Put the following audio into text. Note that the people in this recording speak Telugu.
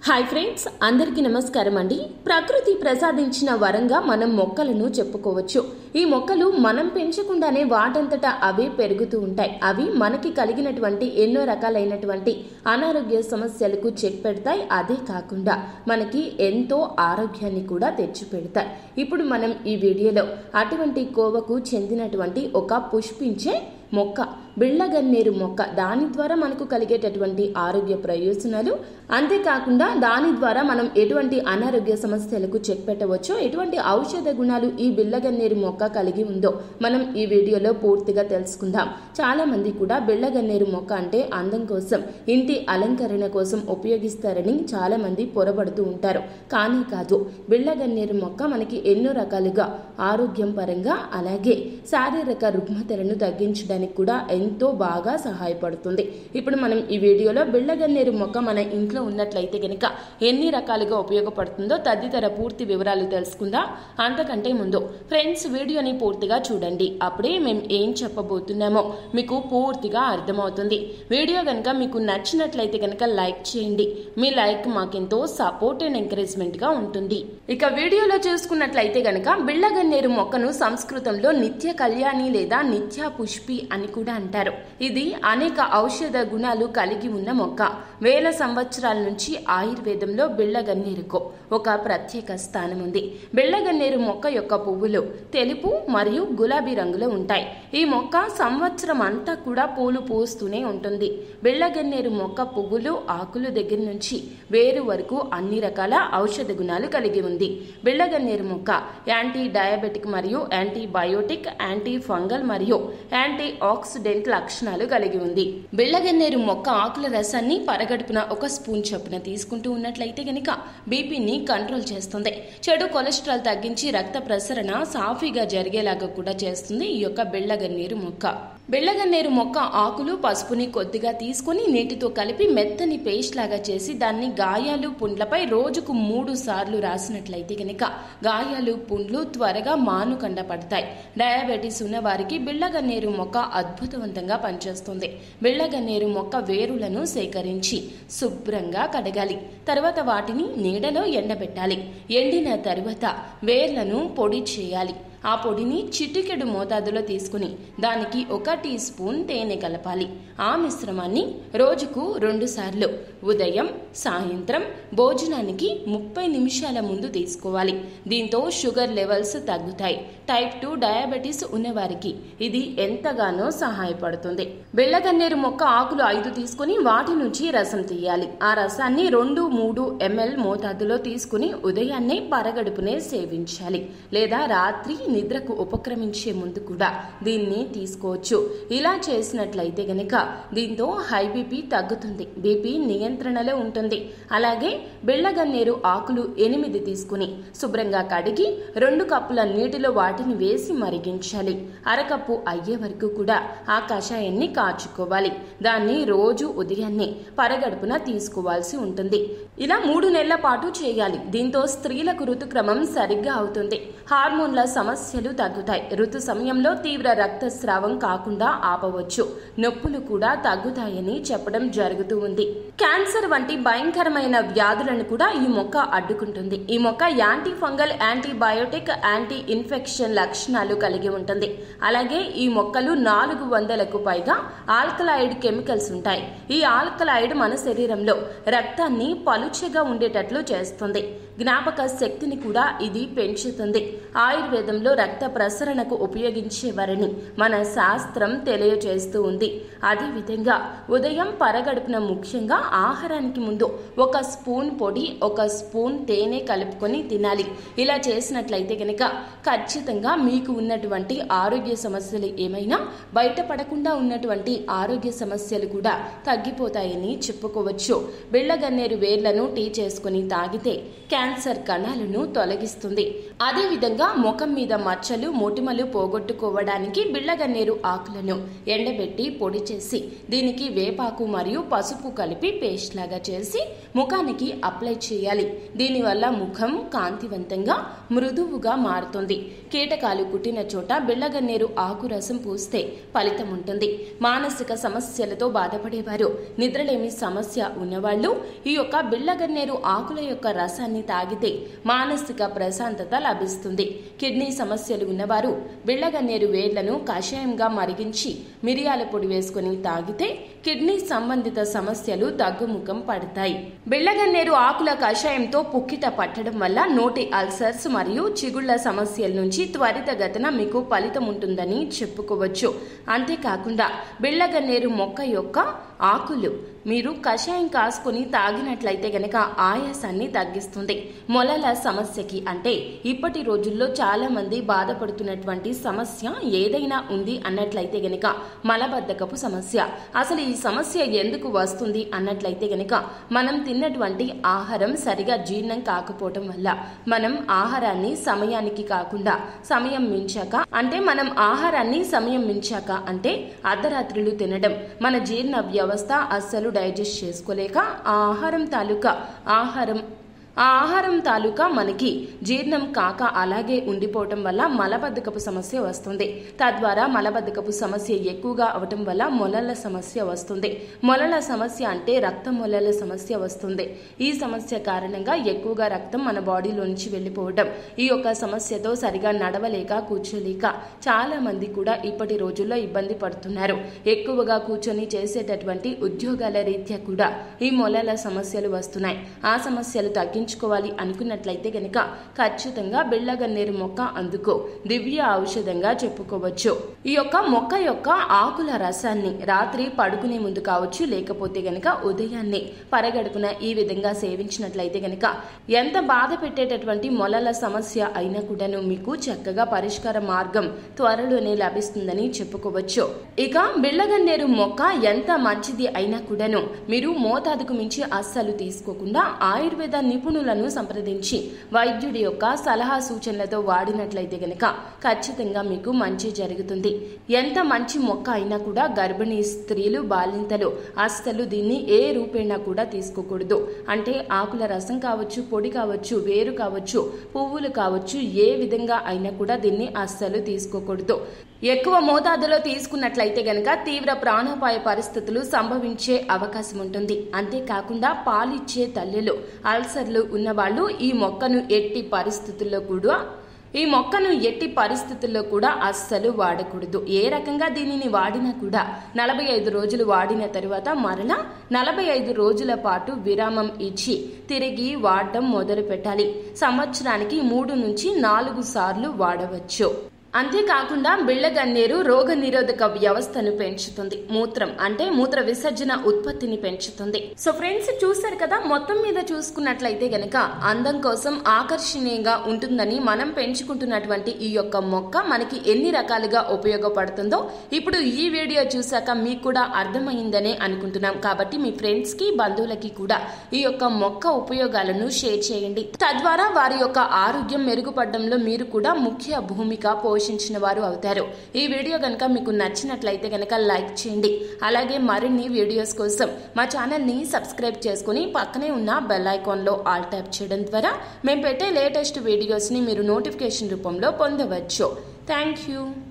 హాయ్ ఫ్రెండ్స్ అందరికీ నమస్కారం అండి ప్రకృతి ప్రసాదించిన వరంగా మనం మొక్కలను చెప్పుకోవచ్చు ఈ మొక్కలు మనం పెంచకుండానే వాటంతటా అవే పెరుగుతూ ఉంటాయి అవి మనకి కలిగినటువంటి ఎన్నో రకాలైనటువంటి అనారోగ్య సమస్యలకు చెక్ పెడతాయి అదే కాకుండా మనకి ఎంతో ఆరోగ్యాన్ని కూడా తెచ్చిపెడతాయి ఇప్పుడు మనం ఈ వీడియోలో అటువంటి కోవకు చెందినటువంటి ఒక పుష్పించే మొక్క బిళ్ళగన్నేరు మొక్క దాని ద్వారా మనకు కలిగేటటువంటి ఆరోగ్య ప్రయోజనాలు అంతేకాకుండా దాని ద్వారా మనం ఎటువంటి అనారోగ్య సమస్యలకు చెక్ పెట్టవచ్చో ఎటువంటి ఔషధ గుణాలు ఈ బిళ్ళగన్నేరు మొక్క కలిగి ఉందో మనం ఈ వీడియోలో పూర్తిగా తెలుసుకుందాం చాలా మంది కూడా బిళ్ళగన్నేరు మొక్క అంటే అందం కోసం ఇంటి అలంకరణ కోసం ఉపయోగిస్తారని చాలా మంది పొరబడుతూ ఉంటారు కానీ కాదు బిళ్ళగన్నేరు మొక్క మనకి ఎన్నో రకాలుగా ఆరోగ్యం పరంగా అలాగే శారీరక రుగ్మతలను తగ్గించడానికి కూడా ఎంతో బాగా సహాయపడుతుంది ఇప్పుడు మనం ఈ వీడియోలో బిళ్ళగన్నేరు మొక్క మన ఇంట్లో ఉన్నట్లయితే గనుక ఎన్ని రకాలుగా ఉపయోగపడుతుందో తదితర పూర్తి వివరాలు తెలుసుకుందాం అంతకంటే ముందు ఫ్రెండ్స్ వీడియోని పూర్తిగా చూడండి అప్పుడే మేము ఏం చెప్పబోతున్నామో మీకు పూర్తిగా అర్థమవుతుంది వీడియో కనుక మీకు నచ్చినట్లయితే కనుక లైక్ చేయండి మీ లైక్ మాకెంతో సపోర్ట్ అండ్ ఎంకరేజ్మెంట్ గా ఉంటుంది ఇక వీడియోలో చూసుకున్నట్లయితే గనక బిళ్ళగన్నేరు మొక్కను సంస్కృతంలో నిత్య కళ్యాణి లేదా నిత్య పుష్పి అని కూడా అంటారు ఇది అనేక ఔషధ గుణాలు కలిగి ఉన్న మొక్క వేల సంవత్సరాల నుంచి ఆయుర్వేదంలో బిళ్ళగన్నేరుకు ఒక ప్రత్యేక స్థానం ఉంది బిళ్ళగన్నేరు మొక్క యొక్క పువ్వులు తెలుపు మరియు గులాబీ రంగులో ఉంటాయి ఈ మొక్క సంవత్సరం అంతా కూడా పూలు పూస్తూనే ఉంటుంది బిళ్ళగన్నేరు మొక్క పువ్వులు ఆకులు దగ్గర నుంచి వేరు వరకు అన్ని రకాల ఔషధ గుణాలు కలిగి ఉంది బిళ్ళగన్నేరు మొక్క యాంటీ డయాబెటిక్ మరియు యాంటీబయోటిక్ యాంటీ ఫంగల్ మరియు యాంటీ ఆక్సిడెంట్ లక్షణాలు కలిగి ఉంది బిళ్ళగన్నేరు మొక్క ఆకుల రసాన్ని పరగడుపున ఒక స్పూన్ చొప్పున తీసుకుంటూ ఉన్నట్లయితే గనుక బీపీని కంట్రోల్ చేస్తుంది చెడు కొలెస్ట్రాల్ తగ్గించి రక్త ప్రసరణ సాఫీగా జరిగేలాగా కూడా చేస్తుంది ఈ యొక్క బిళ్ళగన్నేరు మొక్క బిళ్ళగన్నేరు మొక్క ఆకులు పసుపుని కొద్దిగా తీసుకుని నీటితో కలిపి మెత్తని పేస్ట్ లాగా చేసి దాన్ని గాయాలు పుండ్లపై రోజుకు మూడు సార్లు రాసినట్లయితే గనక గాయాలు పుండ్లు త్వరగా మానుకండ పడతాయి డయాబెటీస్ ఉన్న వారికి బిళ్ళగన్నేరు మొక్క అద్భుతవంతంగా పనిచేస్తుంది బిళ్ళగన్నేరు మొక్క వేరులను సేకరించి శుభ్రంగా కడగాలి తర్వాత వాటిని నీడలో ఎండబెట్టాలి ఎండిన తరువాత వేర్లను పొడి చేయాలి ఆ పొడిని చిటికెడు మోతాదులో తీసుకుని దానికి ఒక టీ స్పూన్ తేనె కలపాలి ఆ మిశ్రమాన్ని రోజుకు రెండు సార్లు ఉదయం సాయంత్రం భోజనానికి ముప్పై నిమిషాల ముందు తీసుకోవాలి దీంతో షుగర్ లెవెల్స్ తగ్గుతాయి టైప్ టూ డయాబెటీస్ ఉన్నవారికి ఇది ఎంతగానో సహాయపడుతుంది బెల్లగన్నేరు మొక్క ఆకులు ఐదు తీసుకుని వాటి నుంచి రసం తీయాలి ఆ రసాన్ని రెండు మూడు ఎంఎల్ మోతాదులో తీసుకుని ఉదయాన్నే పరగడుపునే సేవించాలి లేదా రాత్రి నిద్రకు ఉపక్రమించే ముందు కూడా దీన్ని తీసుకోవచ్చు ఇలా చేసినట్లయితే గనక దీంతో హై బీపీ తగ్గుతుంది బీపీ నియంత్రణలో ఉంటుంది అలాగే బెళ్ళగన్నేరు ఆకులు ఎనిమిది తీసుకుని శుభ్రంగా కడిగి రెండు కప్పుల నీటిలో వాటిని వేసి మరిగించాలి అరకప్పు అయ్యే వరకు కూడా ఆ కషాయాన్ని కాచుకోవాలి దాన్ని రోజు ఉదయాన్నే పరగడుపున తీసుకోవాల్సి ఉంటుంది ఇలా మూడు నెలల పాటు చేయాలి దీంతో స్త్రీలకు ఋతుక్రమం సరిగ్గా అవుతుంది హార్మోన్ల సమస్యలు తగ్గుతాయి ఋతు సమయంలో తీవ్ర రక్తస్రావం కాకుండా ఆపవచ్చు నొప్పులు కూడా తగ్గుతాయని చెప్పడం జరుగుతూ ఉంది క్యాన్సర్ వంటి భయంకరమైన వ్యాధులను కూడా ఈ మొక్క అడ్డుకుంటుంది ఈ మొక్క anti fungal antibiotic anti infection లక్షణాలు కలిగి ఉంటుంది అలాగే ఈ మొక్కలు నాలుగు వందలకు పైగా ఆల్కలాయిడ్ కెమికల్స్ ఉంటాయి ఈ ఆల్కలాయిడ్ మన శరీరంలో రక్తాన్ని పలుచగా ఉండేటట్లు చేస్తుంది జ్ఞాపక శక్తిని కూడా ఇది పెంచుతుంది ఆయుర్వేదంలో రక్త ప్రసరణకు ఉపయోగించేవారని మన శాస్త్రం తెలియజేస్తూ ఉంది అదేవిధంగా ఉదయం పరగడుపున ముఖ్యంగా ఆహారానికి ముందు ఒక స్పూన్ పొడి ఒక స్పూన్ తేనె కలుపుకొని తినాలి ఇలా చేసినట్లయితే కనుక ఖచ్చితంగా మీకు ఉన్నటువంటి ఆరోగ్య సమస్యలు ఏమైనా బయటపడకుండా ఉన్నటువంటి ఆరోగ్య సమస్యలు కూడా తగ్గిపోతాయని చెప్పుకోవచ్చు బిళ్ళగన్నేరు వేర్లను టీ చేసుకుని తాగితే క్యాన్సర్ కణాలను తొలగిస్తుంది అదేవిధంగా ముఖం మీద మచ్చలు మొటిమలు పోగొట్టుకోవడానికి బిళ్ళగన్నేరు ఆకులను ఎండబెట్టి పొడి చేసి దీనికి వేపాకు మరియు పసుపు కలిపి పేస్ట్ లాగా చేసి ముఖానికి అప్లై చేయాలి దీనివల్ల ముఖం కాంతివంతంగా మృదువుగా మారుతుంది కీటకాలు కుట్టిన చోట బిళ్ళగన్నేరు ఆకు రసం పూస్తే ఫలితం ఉంటుంది మానసిక సమస్యలతో బాధపడేవారు నిద్రలేమి సమస్య ఉన్నవాళ్ళు ఈ యొక్క బిళ్ళగన్నేరు ఆకుల యొక్క రసాన్ని తాగితే మానసిక ప్రశాంతత లభిస్తుంది కిడ్నీ సమస్యలు ఉన్నవారు బిళ్ళగన్నేరు వేళ్లను కషాయంగా మరిగించి మిరియాల పొడి వేసుకుని తాగితే కిడ్నీ సంబంధిత సమస్యలు తగ్గుముఖం పడతాయి బిళ్ళగన్నేరు ఆకుల కషాయంతో పుక్కిట పట్టడం వల్ల నోటి అల్సర్స్ మరియు చిగుళ్ల సమస్యల నుంచి త్వరితగతిన మీకు ఫలితం ఉంటుందని చెప్పుకోవచ్చు అంతేకాకుండా బిళ్ళగన్నేరు మొక్క యొక్క ఆకులు మీరు కషాయం కాసుకొని తాగినట్లయితే గనక ఆయాసాన్ని తగ్గిస్తుంది మొలల సమస్యకి అంటే ఇప్పటి రోజుల్లో చాలా మంది బాధపడుతున్నటువంటి సమస్య ఏదైనా ఉంది అన్నట్లయితే గనక మలబద్ధకపు సమస్య అసలు ఈ సమస్య ఎందుకు వస్తుంది అన్నట్లయితే గనక మనం తిన్నటువంటి ఆహారం సరిగా జీర్ణం కాకపోవటం వల్ల మనం ఆహారాన్ని సమయానికి కాకుండా సమయం మించాక అంటే మనం ఆహారాన్ని సమయం మించాక అంటే అర్ధరాత్రులు తినడం మన జీర్ణ వ్యవస్థ అస్సలు డైజెస్ట్ చేసుకోలేక ఆ ఆహారం తాలూకా ఆహారం ఆ ఆహారం తాలూకా మనకి జీర్ణం కాక అలాగే ఉండిపోవటం వల్ల మలబద్ధకపు సమస్య వస్తుంది తద్వారా మలబద్ధకపు సమస్య ఎక్కువగా అవటం వల్ల మొలల సమస్య వస్తుంది మొలల సమస్య అంటే రక్త మొలల సమస్య వస్తుంది ఈ సమస్య కారణంగా ఎక్కువగా రక్తం మన బాడీలో నుంచి వెళ్ళిపోవడం ఈ యొక్క సమస్యతో సరిగా నడవలేక కూర్చోలేక చాలా మంది కూడా ఇప్పటి రోజుల్లో ఇబ్బంది పడుతున్నారు ఎక్కువగా కూర్చొని చేసేటటువంటి ఉద్యోగాల రీత్యా కూడా ఈ మొలల సమస్యలు వస్తున్నాయి ఆ సమస్యలు తగ్గించు తగ్గించుకోవాలి అనుకున్నట్లయితే గనక ఖచ్చితంగా బిళ్ళగన్నేరు మొక్క అందుకో దివ్య ఔషధంగా చెప్పుకోవచ్చు ఈ యొక్క మొక్క యొక్క ఆకుల రసాన్ని రాత్రి పడుకునే ముందు కావచ్చు లేకపోతే గనక ఉదయాన్నే పరగడుపున ఈ విధంగా సేవించినట్లయితే గనక ఎంత బాధ పెట్టేటటువంటి మొలల సమస్య అయినా కూడాను మీకు చక్కగా పరిష్కార మార్గం త్వరలోనే లభిస్తుందని చెప్పుకోవచ్చు ఇక బిళ్ళగన్నేరు మొక్క ఎంత మంచిది అయినా కూడాను మీరు మోతాదుకు మించి అస్సలు తీసుకోకుండా ఆయుర్వేద నిపుణులు నిపుణులను సంప్రదించి వైద్యుడి యొక్క సలహా సూచనలతో వాడినట్లయితే గనక ఖచ్చితంగా మీకు మంచి జరుగుతుంది ఎంత మంచి మొక్క అయినా కూడా గర్భిణీ స్త్రీలు బాలింతలు అస్సలు దీన్ని ఏ రూపేణా కూడా తీసుకోకూడదు అంటే ఆకుల రసం కావచ్చు పొడి కావచ్చు వేరు కావచ్చు పువ్వులు కావచ్చు ఏ విధంగా అయినా కూడా దీన్ని అస్సలు తీసుకోకూడదు ఎక్కువ మోతాదులో తీసుకున్నట్లయితే గనక తీవ్ర ప్రాణాపాయ పరిస్థితులు సంభవించే అవకాశం ఉంటుంది అంతేకాకుండా పాలిచ్చే తల్లులు అల్సర్లు ఉన్నవాళ్ళు ఈ మొక్కను ఎట్టి పరిస్థితుల్లో కూడా ఈ మొక్కను ఎట్టి పరిస్థితుల్లో కూడా అస్సలు వాడకూడదు ఏ రకంగా దీనిని వాడినా కూడా నలభై ఐదు రోజులు వాడిన తరువాత మరలా నలభై ఐదు రోజుల పాటు విరామం ఇచ్చి తిరిగి వాడటం మొదలు పెట్టాలి సంవత్సరానికి మూడు నుంచి నాలుగు సార్లు వాడవచ్చు అంతేకాకుండా బిళ్ళగన్నేరు రోగ నిరోధక వ్యవస్థను పెంచుతుంది మూత్రం అంటే మూత్ర విసర్జన ఉత్పత్తిని పెంచుతుంది సో ఫ్రెండ్స్ చూసారు కదా మొత్తం మీద చూసుకున్నట్లయితే గనక అందం కోసం ఆకర్షణీయంగా ఉంటుందని మనం పెంచుకుంటున్నటువంటి ఈ యొక్క మొక్క మనకి ఎన్ని రకాలుగా ఉపయోగపడుతుందో ఇప్పుడు ఈ వీడియో చూసాక మీకు కూడా అర్థమైందనే అనుకుంటున్నాం కాబట్టి మీ ఫ్రెండ్స్ కి బంధువులకి కూడా ఈ యొక్క మొక్క ఉపయోగాలను షేర్ చేయండి తద్వారా వారి యొక్క ఆరోగ్యం మెరుగుపడడంలో మీరు కూడా ముఖ్య భూమిక పోషించిన వారు అవుతారు ఈ వీడియో కనుక మీకు నచ్చినట్లయితే కనుక లైక్ చేయండి అలాగే మరిన్ని వీడియోస్ కోసం మా ఛానల్ని సబ్స్క్రైబ్ చేసుకుని పక్కనే ఉన్న బెల్ ఐకాన్లో ఆల్ ట్యాప్ చేయడం ద్వారా మేము పెట్టే లేటెస్ట్ వీడియోస్ని మీరు నోటిఫికేషన్ రూపంలో పొందవచ్చు థ్యాంక్ యూ